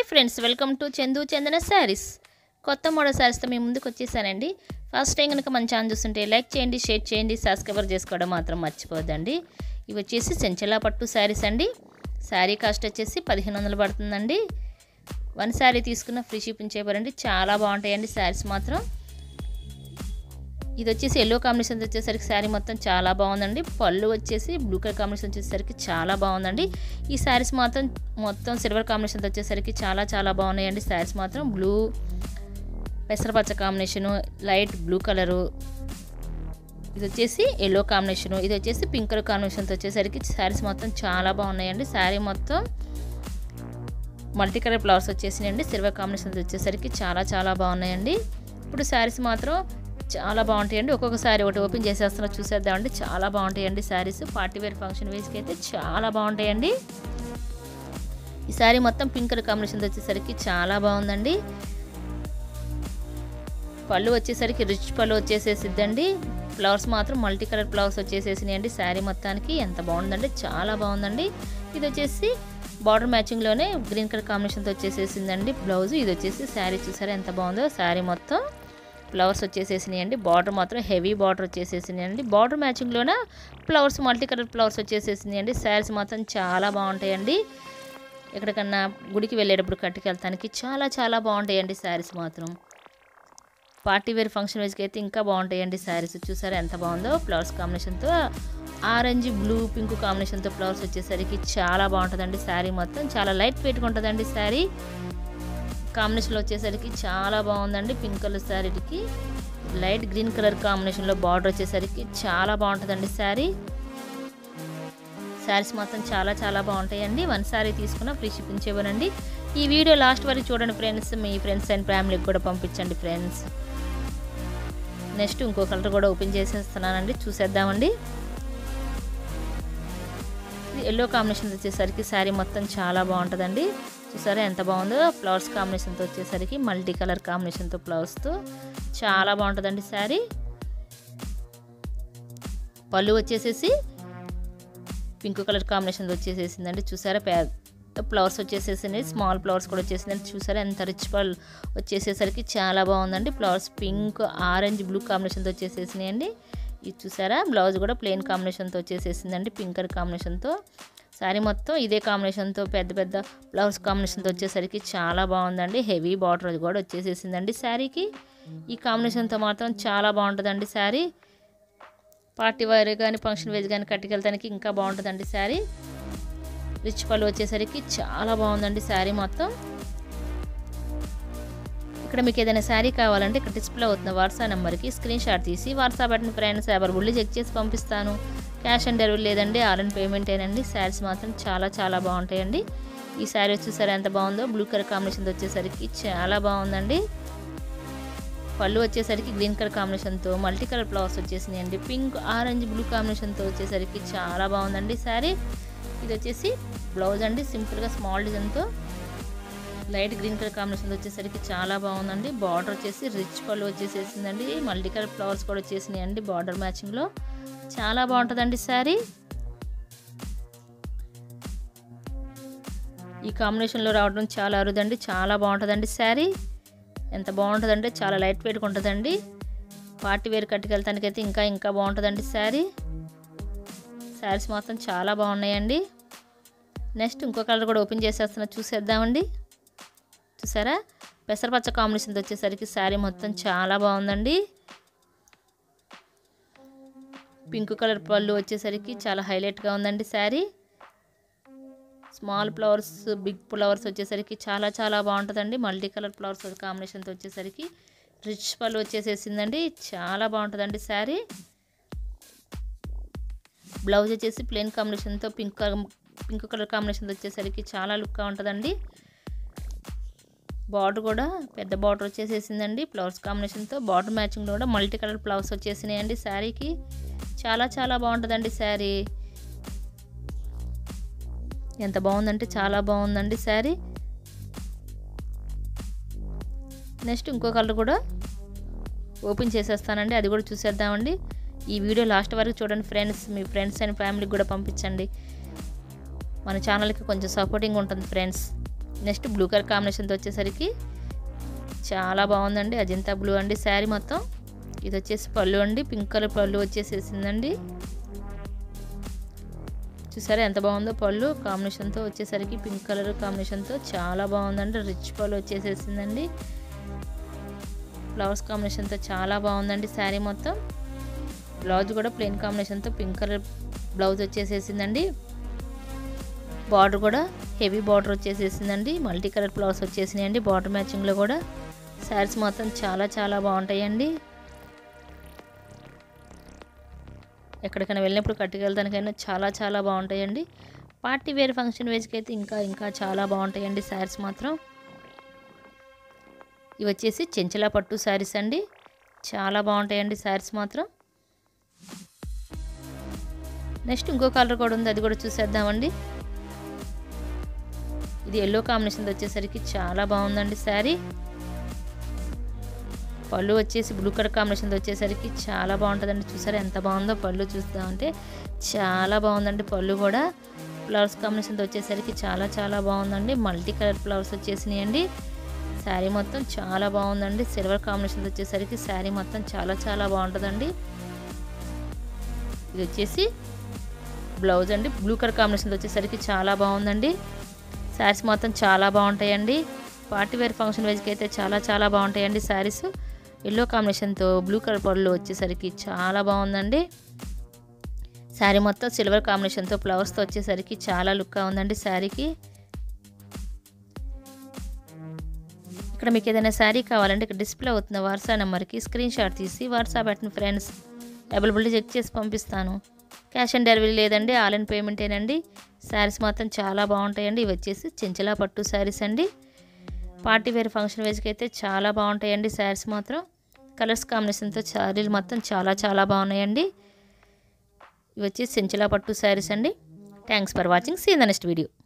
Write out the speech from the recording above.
friends welcome to Chandu Chandana saris కొత్త model శారీస్తో మేము ముందుకు వచ్చేసానండి ఫస్ట్ టైం కనుక మన ఛానల్ చూస్తుంటే లైక్ చేయండి షేర్ చేయండి సబ్స్క్రైబర్ చేసుకోవడం మాత్రం మర్చిపోద్దండి ఇవి వచ్చేసి చెంచలా పట్టు శారీస్ అండి శారీ కాస్ట్ వచ్చేసి పదిహేను వందలు పడుతుందండి వన్ శారీ తీసుకున్న ఫ్రీ షిప్పింగ్ చేయబడండి చాలా బాగుంటాయండి శారీస్ మాత్రం ఇది వచ్చేసి ఎల్లో కాంబినేషన్ వచ్చేసరికి శారీ మొత్తం చాలా బాగుందండి పళ్ళు వచ్చేసి బ్లూ కలర్ కాంబినేషన్ వచ్చేసరికి చాలా బాగుందండి ఈ శారీస్ మాత్రం మొత్తం సిల్వర్ కాంబినేషన్ వచ్చేసరికి చాలా చాలా బాగున్నాయండి శారీస్ మాత్రం బ్లూ పెసరపచ్చ కాంబినేషను లైట్ బ్లూ కలరు ఇది వచ్చేసి ఎల్లో కాంబినేషను ఇది వచ్చేసి పింక్ కలర్ కాంబినేషన్తో వచ్చేసరికి శారీస్ మొత్తం చాలా బాగున్నాయండి శారీ మొత్తం మల్టీ కలర్ ఫ్లవర్స్ వచ్చేసినాయండి సిల్వర్ కాంబినేషన్స్ వచ్చేసరికి చాలా చాలా బాగున్నాయండి ఇప్పుడు శారీస్ మాత్రం చాలా బాగుంటాయండి ఒక్కొక్క శారీ ఒకటి ఓపెన్ చేసేస్తున్నా చూసేద్దామండి చాలా బాగుంటాయండి శారీస్ పార్టీ వేర్ ఫంక్షన్ వేస్కి అయితే చాలా బాగుంటాయండి ఈ శారీ మొత్తం పింక్ కలర్ కాంబినేషన్ వచ్చేసరికి చాలా బాగుందండి పళ్ళు వచ్చేసరికి రిచ్ పళ్ళు వచ్చేసేసిద్దండి ఫ్లవర్స్ మాత్రం మల్టీ కలర్ ఫ్లవర్స్ వచ్చేసేసినాయండి శారీ మొత్తానికి ఎంత బాగుందండి చాలా బాగుందండి ఇది వచ్చేసి బార్డర్ మ్యాచింగ్లోనే గ్రీన్ కలర్ కాంబినేషన్తో వచ్చేసేసిందండి బ్లౌజ్ ఇది వచ్చేసి శారీ చూసారా ఎంత బాగుందో శారీ మొత్తం ఫ్లవర్స్ వచ్చేసేసినాయండి బార్డర్ మాత్రం హెవీ బార్డర్ వచ్చేసేసినాయండి బార్డర్ మ్యాచింగ్లోన ఫ్లవర్స్ మల్టీ కలర్ ఫ్లవర్స్ వచ్చేసేసినాయండి శారీస్ మాత్రం చాలా బాగుంటాయండి ఎక్కడికన్నా గుడికి వెళ్ళేటప్పుడు కట్టుకెళ్తానికి చాలా చాలా బాగుంటాయండి శారీస్ మాత్రం పార్టీ వేర్ ఫంక్షన్ వేస్కి అయితే ఇంకా బాగుంటాయండి శారీస్ చూసారా ఎంత బాగుందో ఫ్లవర్స్ కాంబినేషన్తో ఆరెంజ్ బ్లూ పింక్ కాంబినేషన్తో ఫ్లవర్స్ వచ్చేసరికి చాలా బాగుంటుందండి శారీ మొత్తం చాలా లైట్ వెయిట్గా ఉంటుందండి శారీ కాంబినేషన్లో వచ్చేసరికి చాలా బాగుందండి పింక్ కలర్ శారీకి లైట్ గ్రీన్ కలర్ కాంబినేషన్లో బార్డర్ వచ్చేసరికి చాలా బాగుంటుందండి శారీ శారీస్ మాత్రం చాలా చాలా బాగుంటాయండి వన్ శారీ తీసుకున్న ఫ్రీ షిప్పింగ్ చేయవనండి ఈ వీడియో లాస్ట్ వరకు చూడండి ఫ్రెండ్స్ మీ ఫ్రెండ్స్ అండ్ ఫ్యామిలీకి కూడా పంపించండి ఫ్రెండ్స్ నెక్స్ట్ ఇంకో కలర్ కూడా ఓపెన్ చేసేస్తున్నానండి చూసేద్దామండి ఎల్లో కాంబినేషన్ వచ్చేసరికి శారీ మొత్తం చాలా బాగుంటుందండి చూసారా ఎంత బాగుందో ఫ్లవర్స్ కాంబినేషన్తో వచ్చేసరికి మల్టీ కలర్ కాంబినేషన్తో ఫ్లవర్స్తో చాలా బాగుంటుందండి శారీ పళ్ళు వచ్చేసేసి పింక్ కలర్ కాంబినేషన్ వచ్చేసేసిందండి చూసారా పెద్ద ఫ్లవర్స్ వచ్చేసేసింది స్మాల్ ఫ్లవర్స్ కూడా వచ్చేసిందండి చూసారా ఎంత రిచ్ పల్ వచ్చేసేసరికి చాలా బాగుందండి ఫ్లవర్స్ పింక్ ఆరెంజ్ బ్లూ కాంబినేషన్తో వచ్చేసేసినాయండి ఇది చూసారా బ్లౌజ్ కూడా ప్లెయిన్ కాంబినేషన్తో వచ్చేసేసిందండి పింక్ కలర్ కాంబినేషన్తో శారీ మొత్తం ఇదే కాంబినేషన్తో పెద్ద పెద్ద బ్లౌజ్ కాంబినేషన్తో వచ్చేసరికి చాలా బాగుందండి హెవీ బార్డర్ కూడా వచ్చేసేసిందండి శారీకి ఈ కాంబినేషన్తో మాత్రం చాలా బాగుంటుందండి శారీ పార్టీ వేర్ కానీ ఫంక్షన్ వేజ్ కానీ కట్టుకెళ్తానికి ఇంకా బాగుంటుందండి శారీ రిచ్ పళ్ళు వచ్చేసరికి చాలా బాగుందండి శారీ మొత్తం ఇక్కడ మీకు ఏదైనా శారీ కావాలంటే ఇక్కడ డిస్ప్లే అవుతున్న వాట్సాప్ నెంబర్కి స్క్రీన్ షాట్ తీసి వాట్సాప్ బట్టిన ఫ్రెండ్స్ బుల్లి చెక్ చేసి పంపిస్తాను క్యాష్ ఆన్ డెలివరీ లేదండి ఆన్లైన్ పేమెంట్ ఏనండి శారీస్ మాత్రం చాలా చాలా బాగుంటాయండి ఈ శారీ వచ్చేసరికి ఎంత బాగుందో బ్లూ కలర్ కాంబినేషన్ వచ్చేసరికి చాలా బాగుందండి పళ్ళు వచ్చేసరికి గ్రీన్ కలర్ కాంబినేషన్తో మల్టీ కలర్ ఫ్లవర్స్ వచ్చేసినాయండి పింక్ ఆరెంజ్ బ్లూ కాంబినేషన్తో వచ్చేసరికి చాలా బాగుందండి శారీ ఇది వచ్చేసి బ్లౌజ్ అండి సింపుల్గా స్మాల్ డిజైన్తో లైట్ గ్రీన్ కలర్ కాంబినేషన్ వచ్చేసరికి చాలా బాగుందండి బార్డర్ వచ్చేసి రిచ్ పళ్ళు వచ్చేసేసిందండి మల్టీ కలర్ ఫ్లవర్స్ కూడా వచ్చేసినాయండి బార్డర్ మ్యాచింగ్లో చాలా బాగుంటుందండి శారీ ఈ కాంబినేషన్లో రావడం చాలా అరుదండి చాలా బాగుంటుందండి శారీ ఎంత బాగుంటుందంటే చాలా లైట్ వెయిట్గా ఉంటుందండి పార్టీ వేర్ కట్టుకెళ్తానికైతే ఇంకా ఇంకా బాగుంటుందండి శారీ శారీస్ మాత్రం చాలా బాగున్నాయండి నెక్స్ట్ ఇంకో కలర్ కూడా ఓపెన్ చేసేస్తున్నా చూసేద్దామండి చూసారా పెసరపచ్చ కాంబినేషన్తో వచ్చేసరికి శారీ మొత్తం చాలా బాగుందండి పింక్ కలర్ పళ్ళు వచ్చేసరికి చాలా హైలైట్గా ఉందండి sari small flowers big flowers వచ్చేసరికి చాలా చాలా బాగుంటుందండి మల్టీ కలర్ ఫ్లవర్స్ కాంబినేషన్తో వచ్చేసరికి రిచ్ పళ్ళు వచ్చేసేసిందండి చాలా బాగుంటుందండి శారీ బ్లౌజ్ వచ్చేసి ప్లెయిన్ కాంబినేషన్తో పింక్ పింక్ కలర్ కాంబినేషన్తో వచ్చేసరికి చాలా లుక్గా ఉంటుందండి బార్డర్ కూడా పెద్ద బార్డర్ వచ్చేసేసిందండి ఫ్లవర్స్ కాంబినేషన్తో బార్డర్ మ్యాచింగ్లో కూడా మల్టీ కలర్ ఫ్లవర్స్ వచ్చేసినాయండి శారీకి చాలా చాలా బాగుంటుందండి శారీ ఎంత బాగుందంటే చాలా బాగుందండి శారీ నెక్స్ట్ ఇంకో కలర్ కూడా ఓపెన్ చేసేస్తానండి అది కూడా చూసేద్దామండి ఈ వీడియో లాస్ట్ వరకు చూడండి ఫ్రెండ్స్ మీ ఫ్రెండ్స్ అండ్ ఫ్యామిలీకి కూడా పంపించండి మన ఛానల్కి కొంచెం సపోర్టింగ్ ఉంటుంది ఫ్రెండ్స్ నెక్స్ట్ బ్లూ కలర్ కాంబినేషన్తో వచ్చేసరికి చాలా బాగుందండి అజంతా బ్లూ అండి శారీ మొత్తం ఇది వచ్చేసి పళ్ళు అండి పింక్ కలర్ పళ్ళు వచ్చేసేసిందండి చూసారా ఎంత బాగుందో పళ్ళు కాంబినేషన్తో వచ్చేసరికి పింక్ కలర్ కాంబినేషన్తో చాలా బాగుందండి రిచ్ పళ్ళు వచ్చేసేసిందండి ఫ్లవర్స్ కాంబినేషన్తో చాలా బాగుందండి శారీ మొత్తం బ్లౌజ్ కూడా ప్లెయిన్ కాంబినేషన్తో పింక్ కలర్ బ్లౌజ్ వచ్చేసేసిందండి బార్డర్ కూడా హెవీ బార్డర్ వచ్చేసేసిందండి మల్టీ కలర్ ఫ్లవర్స్ వచ్చేసినాయండి బార్డర్ మ్యాచింగ్లో కూడా శారీస్ మొత్తం చాలా చాలా బాగుంటాయండి ఎక్కడికైనా వెళ్ళినప్పుడు కట్టుకెళ్ళడానికైనా చాలా చాలా బాగుంటాయండి పార్టీ వేర్ ఫంక్షన్ వేస్కి అయితే ఇంకా ఇంకా చాలా బాగుంటాయండి శారీస్ మాత్రం ఇవి వచ్చేసి చెంచలా పట్టు శారీస్ అండి చాలా బాగుంటాయండి శారీస్ మాత్రం నెక్స్ట్ ఇంకో కలర్ కూడా ఉంది అది కూడా చూసేద్దామండి ఇది ఎల్లో కాంబినేషన్ వచ్చేసరికి చాలా బాగుందండి శారీ పళ్ళు వచ్చేసి బ్లూ కలర్ కాంబినేషన్ వచ్చేసరికి చాలా బాగుంటుందండి చూసారా ఎంత బాగుందో పళ్ళు చూస్తామంటే చాలా బాగుందండి పళ్ళు కూడా ఫ్లవర్స్ కాంబినేషన్ వచ్చేసరికి చాలా చాలా బాగుందండి మల్టీ కలర్ ఫ్లవర్స్ వచ్చేసినాయండి శారీ మొత్తం చాలా బాగుందండి సిల్వర్ కాంబినేషన్ వచ్చేసరికి శారీ మొత్తం చాలా చాలా బాగుంటుందండి ఇది వచ్చేసి బ్లౌజ్ అండి బ్లూ కలర్ కాంబినేషన్ వచ్చేసరికి చాలా బాగుందండి శారీస్ మొత్తం చాలా బాగుంటాయండి పార్టీ వేర్ ఫంక్షన్ వేజ్కి అయితే చాలా చాలా బాగుంటాయండి శారీస్ ఎల్లో కాంబినేషన్తో బ్లూ కలర్ పళ్ళు వచ్చేసరికి చాలా బాగుందండి శారీ మొత్తం సిల్వర్ కాంబినేషన్తో ఫ్లవర్స్తో వచ్చేసరికి చాలా లుక్గా ఉందండి శారీకి ఇక్కడ మీకు ఏదైనా శారీ కావాలంటే ఇక్కడ డిస్ప్లే అవుతున్న వాట్సాప్ నెంబర్కి స్క్రీన్ షాట్ తీసి వాట్సాప్ పెట్టిన ఫ్రెండ్స్ అవైలబిలిటీ చెక్ చేసి పంపిస్తాను క్యాష్ ఆన్ డెలివరీ లేదండి ఆన్లైన్ పేమెంటేనండి శారీస్ మాత్రం చాలా బాగుంటాయండి ఇవి వచ్చేసి చెంచలా పట్టు శారీస్ అండి పార్టీ వేర్ ఫంక్షన్ వేజ్కి అయితే చాలా బాగుంటాయండి శారీస్ మాత్రం కలర్స్ కాంబినేషన్తో శారీలు మొత్తం చాలా చాలా బాగున్నాయండి ఇవి వచ్చేసి చెంచలా పట్టు శారీస్ అండి thanks for watching see the next video